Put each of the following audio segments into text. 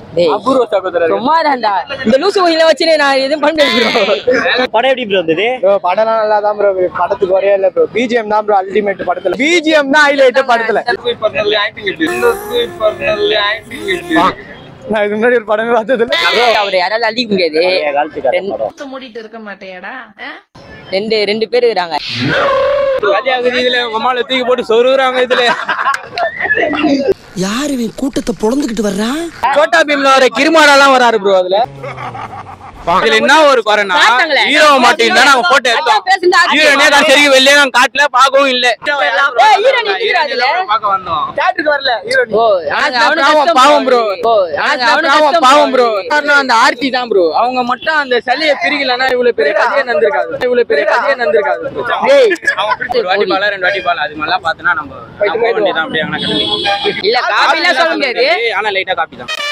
டேய் அபூர்வ சகோதரர் சும்மா தான்டா இந்த லூசு கோயில வச்சு நான் எதுவும் பண்ண முடியாது படம் எப்படி ப்ரோ வந்தது ப்ரோ படம்லாம் நல்லா தான் ப்ரோ படத்துக்கு குறையே இல்லை ப்ரோ பிஜிஎம் தான் ப்ரோ அல்டிமேட் படத்துல பிஜிஎம் தான் ஹைலைட் படத்துல பர்சனல் ஆக்டிங் எப்படி பர்சனல் ஆக்டிங் எப்படி நான் இது முன்னாடி ஒரு படமே பார்த்தது இல்ல அவர் யாராலும் அழிக்க முடியாது பழைய காலத்துக்கார ரெண்டு- படம் மூடிட்டு இருக்க மாட்டேடா ரெண்டு ரெண்டு பேர் இருக்கிறாங்க கல்யாணம் இதுல உங்க அம்மால தூக்கி போட்டு சொருகுறாங்க இதுல யார் இவன் கூட்டத்தை பொழந்துகிட்டு வர்றான் சோட்டா பீம்ல வர கிருமாடாலாம் வராரு ப்ரோ அதுல இதுல என்ன ஒரு குறைனா பார்த்தாங்களே. ஹீரோ மாட்டின் தான் நாங்க போட்டோ எடுத்தோம் அதான் பேசுனது அது ஹீரோனே தான் சரி வெளியே நான் காட்டல பார்க்கவும் இல்ல ஏய், ஹீரோ நிக்கிறா அதுல. பார்க்க வந்தோம் தேட்டருக்கு வரல ஹீரோ ஓ ஆனா அவனு பாவம், கஷ்டம் பாவம் bro. ஓ ஆனா அவனு பாவம் கஷ்டம் பாவம் ப்ரோ காரணம் அந்த ஆர்த்தி தான் ப்ரோ அவங்க மட்டும் அந்த சளியை பிரிக்கலன்னா இவ்வளவு பெரிய கதையே நந்திருக்காது இவ்வளவு பெரிய கதையே நந்திருக்காது டேய் ஒரு வாட்டி பால ரெண்டு வாட்டி பால அது நல்லா பார்த்தனா நம்ம நம்ம போக வேண்டியதான் அப்படியே அங்கே கிளம்பி இல்ல காப்பிலாம் சொல்ல முடியாது ஆனா லைட்டா காப்பி தான்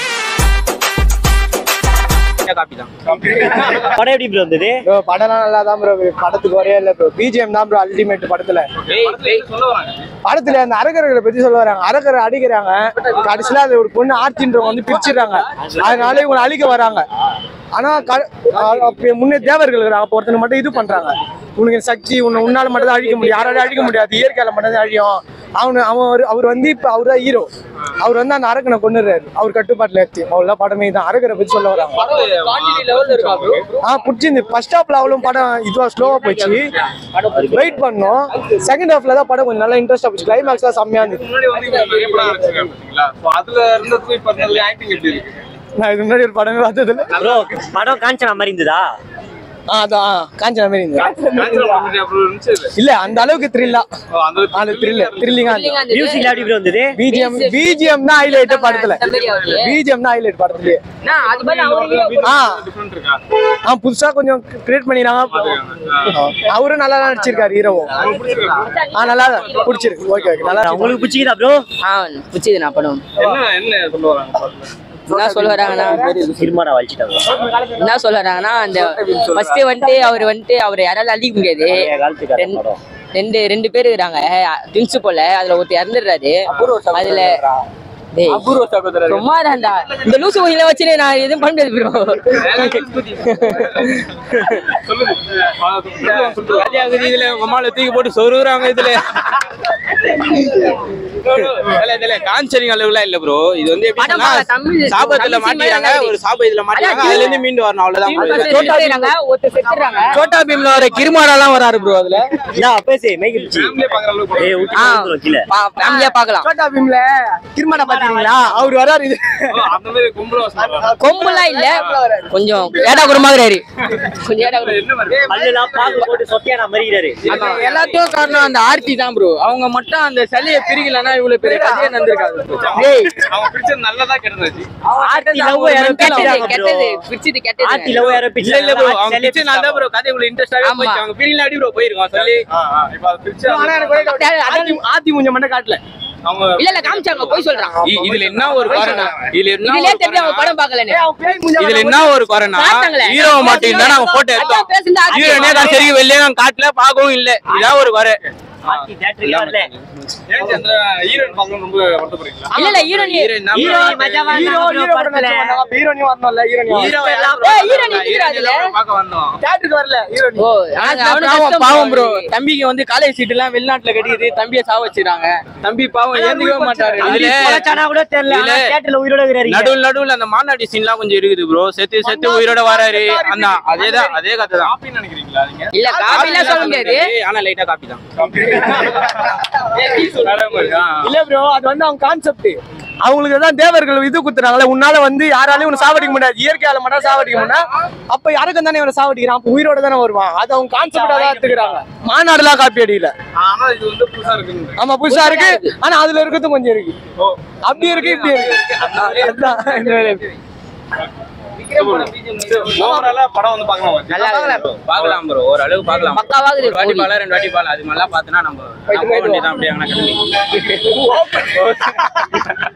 காப்பி தான் படம் எப்படி ப்ரோ வந்தது ப்ரோ படம்லாம் நல்லா தான் ப்ரோ படத்துக்கு குறையே இல்லை ப்ரோ பிஜிஎம் தான் ப்ரோ அல்டிமேட் படத்துல டேய் டேய் சொல்ல வராங்க படத்துல அந்த அரக்கர்களை பத்தி சொல்ல வராங்க அரக்கரை அடிக்கிறாங்க கடைசியில அது ஒரு பொண்ணு ஆர்த்தின்றவங்க வந்து பிரிச்சிடுறாங்க அதனால இவங்க அழிக்க வராங்க ஆனா க- அ- அப்ப முன்னே தேவர்கள் இருக்கிறாங்க அப்ப ஒருத்தனை மட்டும் இது பண்றாங்க உனக்கு சக்தி உன்னை உன்னால மட்டும் தான் அழிக்க முடியும் யாராலையும் அழிக்க முடியாது இயற்கையால மட்டும் தான் அழியும் அவனு அவன் ஒரு- அவர் வந்து இப்ப அவர் தான் ஹீரோ அவர் வந்து அந்த அரக்கனை கொண்டுறாரு அவர் கட்டுப்பாட்டுல எடுத்து அவ்வளவு படமே தான் அரக்கரை பத்தி சொல்ல வராங்க குவான்டிட்டி லெவல்ல இருக்கா ப்ரோ ஆ பிடிச்சிருந்து ஃபர்ஸ்ட் ஹாஃப்ல அவ்வளவு படம் இதுவா ஸ்லோவா போச்சு வெயிட் பண்ணோம் செகண்ட் ஹாஃப்ல தான் படம் கொஞ்சம் நல்லா இன்ட்ரெஸ்டா போச்சு கிளைமேக்ஸ்லாம் செம்மையா இருந்தது முன்னாடி வந்து நிறைய படம் வச்சிருக்காங்க பாத்தீங்களா So அதுல இருந்ததுக்கு இப்ப நல்ல ஆக்டிங் எப்படி இருக்கு நான் இது முன்னாடி ஒரு படமே பார்த்தது இல்ல ப்ரோ படம் காஞ்சனா மாதிரி இருந்ததா ஆ அதான் ஆ, காஞ்சனா மாதிரி இருந்தது காஞ்சனா படம் அப்புறம் இருந்துச்சு இது. இல்ல அந்த அளவுக்கு த்ரில்லா ஓ, அந்த அந்த த்ரில்ல த்ரில்லிங்கா மியூசிக்ல எப்படி ப்ரோ வந்தது பிஜிஎம் பிஜிஎம் தான் ஹைலைட் படத்துல பிஜிஎம் தான் ஹைலைட் படத்துலயே நான் அது மாதிரி அவரு ஆ டிஃபரெண்ட் இருக்கா ஆ புதுசா கொஞ்சம் கிரியேட் பண்ணிருக்காங்க அவரும் நல்லா தான் நடிச்சிருக்காரு ஹீரோவும் ஆ நல்லா தான் பிடிச்சிருக்கு ஓகே ஓகே நல்லா இருக்கு. உங்களுக்கு பிடிச்சிக்குதா ப்ரோ ஆ பிடிச்சது நான் படம் என்ன என்ன சொல்ல வராங்க பாருங்க. என்ன சொல்ல வராங்கன்னா சினிமாடா வலிச்சிட்டாங்க என்ன சொல்ல வராங்க அந்த ஃபர்ஸ்ட் வந்துட்டு அவர் வந்துட்டு அவர் யாராலும் அழிக்க முடியாது பழைய காலத்துக்கார ரெண்டு- படம் ரெண்டு ரெண்டு பேர் இருக்கிறாங்க ட்வின்ஸ் போல அதுல ஒருத்தர் இறந்துடுறாரு அதுல டேய் அபூர்வ சகோதரர் சும்மா தான்டா இந்த லூசு கோயில வச்சு நான் எதுவும் பண்ண முடியாது ப்ரோ கல்யாணம் இதுல உங்க அம்மால தூக்கி போட்டு சொருகுறாங்க இதுல இல்ல, இதுல காஞ்சரிங் அளவுலாம் இல்ல ப்ரோ இது வந்து படம் எப்படின்னா பாரு, தமிழ் சாபத்துல தமிழ் மாட்டிக்கிறாங்க சினிமால ஒரு சாப இதுல மாட்டிக்கிறாங்க அதான் அதுல இருந்து மீண்டு வரணும் அவ்வளவுதான் bro. இதுல ஒருத்தர் சோட்டா செத்துறாங்க, ஒருத்தர் செத்துறாங்க சோட்டா பீம்ல வர கிருமாடாலாம் வராரு ப்ரோ அதுல இதா பேசு மைக் பிடிச்சி ஏய் ஊட்டி ஆ. வந்துரும் கீழே ஃபேமிலியா பார்க்கலாம் சோட்டா பீம்ல திருமணம் பாத்தீங்களா அவர் வராரு இது அந்த மாதிரி கும்பலம் கொம்புலாம் இல்ல கொஞ்சம் ஏடா குருமாகிறாரு கொஞ்சம் ஏடா குரு- என்ன மாதிரி பல்லுலாம் பாக்கு போட்டு சொத்தியானா மறிக்கிறாரு எல்லாத்துக்கும் காரணம் அந்த ஆர்த்தி தான் ப்ரோ அவங்க மட்டும் அந்த சளியை பிரிக்கலன்னா இவ்வளவு பெரிய கதையே நந்திருக்காது டேய் அவங்க பிடிச்சது நல்லதா கிடந்துச்சு ஆர்த்தி லவ் யாரோ கெட்டது பிரிச்சாங்க கெட்டது bro. பிடிச்சது ஆர்த்தி கெட்டது லவ் யாரோ இல்ல இல்ல ப்ரோ அவங்க பிரிச்சாங்க பிடிச்சது நல்லா ப்ரோ கதை இவ்வளவு இன்ட்ரெஸ்டாவே ஆமா. போயிடுச்சு அவங்க பிரிக்கல அடி ப்ரோ போயிருக்கோம் சொல்லி இப்ப அது பிரிச்சு ஆனா எனக்கு ஒரே doubt. ஆதி- ஆதி மூஞ்ச மட்டும் காட்டல அவங்க இல்ல இல்ல காமிச்சாங்க போய் சொல்றான் இ- இதுல என்ன ஒரு காரணம் இதுல என்ன இதுலயே ஒரு தெரியும் அவங்க காரணம்? படம் பார்க்கலன்னு அவன் பேய் மூஞ்ச இதுல என்ன ஒரு குறைனா பார்த்தாங்களே. ஹீரோ மாட்டின் தான் நாங்க போட்டோ எடுத்தோம் அதான் பேசுனது அது. ஹீரோனே தான் சரி வெளியே நான் காட்டல பார்க்கவும் இல்ல இதான் ஒரு குறை ஆர்த்தி தேட்டருக்கு வரல ஹீரோயின் பார்க்கணும் ரொம்ப வருத்தப்படுறீங்களா இல்ல இல்ல ஹீரோ நீ ஹீரோயின் நம்ம- ஹீரோ மஜாவா ஹீரோ ஹீரோ படம் நடிச்சு வந்தாங்க அப்ப ஹீரோனியும் வரணும்ல ஹீரோனியும் ஹீரோ ஏய், எல்லாம் ஹீரோ நிக்கிறா அதுல. பார்க்க வந்தோம் தேட்டருக்கு வரல ஹீரோனி ஓ ஆனா அவனு பாவம் கஷ்டம் பாவம் ப்ரோ தம்பிக்கு வந்து காலேஜ் சீட் எல்லாம் வெளிநாட்டுல கட்டிக்கிது தம்பியை சாவ வச்சிருக்காங்க தம்பி பாவம் ஏந்துக்கவே மாட்டாரு தம்பி இதுல பொழைச்சானா கூட தெரியல ஆனா இதுல- தேட்டர்ல உயிரோட இருக்கிறாரு நடுவுல நடுவுல அந்த மாநாடு சீன்லாம் கொஞ்சம் இருக்குது ப்ரோ செத்து செத்து உயிரோட வராரு அந்த அதேதான் அதே கதை தான் காப்பி நினைக்கிறீங்களா நீங்க இல்ல காப்பிலாம் சொல்ல முடியாது ஆனா லைட்டா காப்பி தான் இல்ல ப்ரோ அது வந்து அவங்க கான்செப்ட் அவங்களுக்கு தான் தேவர்கள் இது குத்துறாங்கல்ல உன்னால வந்து யாராலையும் உன்னை சாவடிக்க முடியாது இயற்கையால மட்டும் சாவடிக்க முடியாது அப்ப யாருக்கும் தானே இவனை சாவடிக்கிறான் அப்ப உயிரோட தானே வருவான் அது அவங்க கான்செப்டா தான் எடுத்துக்கிறாங்க மாநாடுலாம் காப்பி அடிக்கல ஆனா இது வந்து புதுசா இருக்குங்க ஆமா புதுசா இருக்கு ஆனா அதுல இருக்கிறது கொஞ்சம் இருக்கு அப்படி இருக்கு இப்படி இருக்கு அதுதான் இந்த வேலை. ஓவராலா படம் வந்து பார்க்கலாம் நல்லா இருக்கு. பார்க்கலாம் ப்ரோ ஓரளவு பார்க்கலாம் பக்காவாகுது ஒரு வாட்டி movie. பார்க்கலாம் ரெண்டு வாட்டி பார்க்கலாம் அது மாதிரிலாம் பார்த்தனா நம்ம போயிட்டு நம்ம வேண்டியதான் அப்படியே அங்கே கிளம்பி